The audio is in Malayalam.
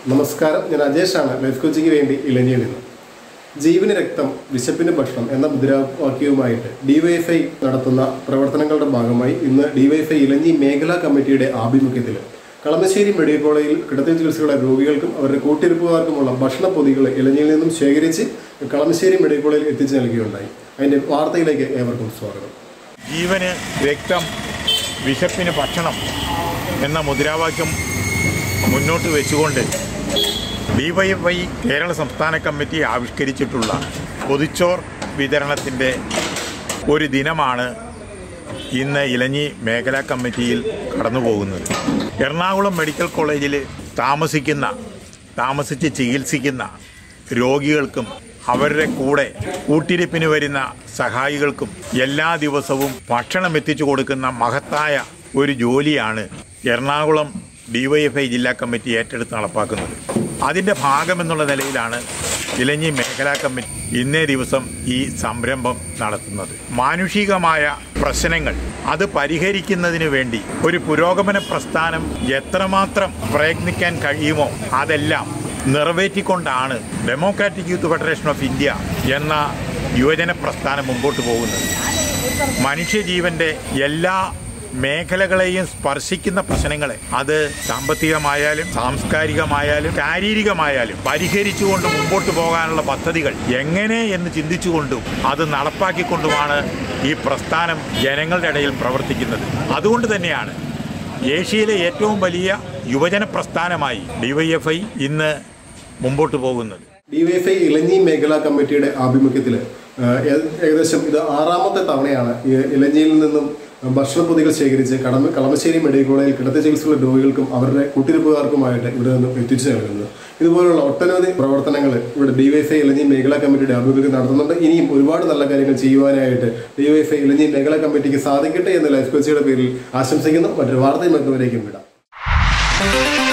നമസ്കാരം ഞാൻ അജേഷാണ് ലൈഫ് കോച്ചിക്ക് വേണ്ടി ഇലഞ്ഞിയിൽ നിന്ന് ജീവന് രക്തം വിശപ്പിന് ഭക്ഷണം എന്ന മുദ്രാവാക്യവുമായിട്ട് ഡിവൈഎഫ്ഐ നടത്തുന്ന പ്രവർത്തനങ്ങളുടെ ഭാഗമായി ഇന്ന് ഡിവൈഎഫ്ഐ ഇലഞ്ഞി മേഖലാ കമ്മിറ്റിയുടെ ആഭിമുഖ്യത്തിൽ കളമശ്ശേരി മെഡിക്കൽ കോളേജിൽ കിടത്തി ചികിത്സകളുടെ രോഗികൾക്കും അവരുടെ കൂട്ടിരിപ്പുകാർക്കുമുള്ള ഭക്ഷണ പൊതികൾ ഇലഞ്ഞിയിൽ നിന്നും ശേഖരിച്ച് കളമശ്ശേരി മെഡിക്കൽ കോളേജിൽ എത്തിച്ചു നൽകുകയുണ്ടായി അതിൻ്റെ വാർത്തയിലേക്ക് ഏവർക്കും സ്വാഗതം ജീവന് രക്തം വിശപ്പിന് ഭക്ഷണം എന്ന മുദ്രാവാക്യം മുന്നോട്ട് വെച്ചുകൊണ്ട് ഡിവൈഎഫ്ഐ കേരള സംസ്ഥാന കമ്മിറ്റി ആവിഷ്കരിച്ചിട്ടുള്ള പൊതിച്ചോർ വിതരണത്തിൻ്റെ ഒരു ദിനമാണ് ഇന്ന് ഇലഞ്ഞി മേഖലാ കമ്മിറ്റിയിൽ കടന്നു പോകുന്നത് എറണാകുളം മെഡിക്കൽ കോളേജിൽ താമസിക്കുന്ന താമസിച്ച് ചികിത്സിക്കുന്ന രോഗികൾക്കും അവരുടെ കൂടെ കൂട്ടിരിപ്പിന് വരുന്ന സഹായികൾക്കും എല്ലാ ദിവസവും ഭക്ഷണം എത്തിച്ചു കൊടുക്കുന്ന മഹത്തായ ഒരു ജോലിയാണ് എറണാകുളം ഡിവൈഎഫ്ഐ ജില്ലാ കമ്മിറ്റി ഏറ്റെടുത്ത് നടപ്പാക്കുന്നത് അതിൻ്റെ ഭാഗമെന്നുള്ള നിലയിലാണ് ഇലഞ്ഞി മേഖലാ കമ്മിറ്റി ഇന്നേ ദിവസം ഈ സംരംഭം നടത്തുന്നത് മാനുഷികമായ പ്രശ്നങ്ങൾ അത് പരിഹരിക്കുന്നതിന് വേണ്ടി ഒരു പുരോഗമന പ്രസ്ഥാനം എത്രമാത്രം പ്രയത്നിക്കാൻ കഴിയുമോ അതെല്ലാം നിറവേറ്റിക്കൊണ്ടാണ് democratic youth federation of India എന്ന യുവജന പ്രസ്ഥാനം മുമ്പോട്ട് പോകുന്നത് മനുഷ്യജീവന്റെ എല്ലാ മേഖലകളെയും സ്പർശിക്കുന്ന പ്രശ്നങ്ങളെ അത് സാമ്പത്തികമായാലും സാംസ്കാരികമായാലും ശാരീരികമായാലും പരിഹരിച്ചുകൊണ്ട് മുമ്പോട്ട് പോകാനുള്ള പദ്ധതികൾ എങ്ങനെ എന്ന് ചിന്തിച്ചുകൊണ്ടും അത് നടപ്പാക്കിക്കൊണ്ടുമാണ് ഈ പ്രസ്ഥാനം ജനങ്ങളുടെ ഇടയിൽ പ്രവർത്തിക്കുന്നത് അതുകൊണ്ട് തന്നെയാണ് ഏഷ്യയിലെ ഏറ്റവും വലിയ യുവജന പ്രസ്ഥാനമായി ഡിവൈഎഫ്ഐ ഇന്ന് മുമ്പോട്ട് പോകുന്നത് ഡിവൈഎഫ്ഐ ഇലഞ്ഞി മേഖലാ കമ്മിറ്റിയുടെ ആഭിമുഖ്യത്തിൽ ഏകദേശം ഇത് ആറാമത്തെ തവണയാണ് ഈ ഇലഞ്ഞിയിൽ നിന്നും ഭക്ഷണപ്പൊതികൾ ശേഖരിച്ച് കടമ കളമശ്ശേരി മെഡിക്കൽ കോളേജിൽ കിടത്തി ചികിത്സയുള്ള രോഗികൾക്കും അവരുടെ കൂട്ടിരിപ്പുകാർക്കുമായിട്ട് ഇവിടെ നിന്നും എത്തിച്ചു നൽകുന്നത് ഇതുപോലുള്ള ഒട്ടനവധി പ്രവർത്തനങ്ങൾ ഇവിടെ ഡിവൈഎഫ്ഐ ഇലഞ്ഞി മേഖലാ കമ്മിറ്റിയുടെ ആഭിമുഖ്യത്തിൽ നടത്തുന്നുണ്ട് ഇനിയും ഒരുപാട് നല്ല കാര്യങ്ങൾ ചെയ്യുവാനായിട്ട് ഡിവൈഎഫ്ഐ ഇലഞ്ഞി മേഖലാ കമ്മിറ്റിക്ക് സാധിക്കട്ടെ എന്ന് ലൈഫ് കോച്ചിയുടെ പേരിൽ ആശംസിക്കുന്നു മറ്റൊരു വാർത്തയും മറ്റുവരേക്കും വിടാം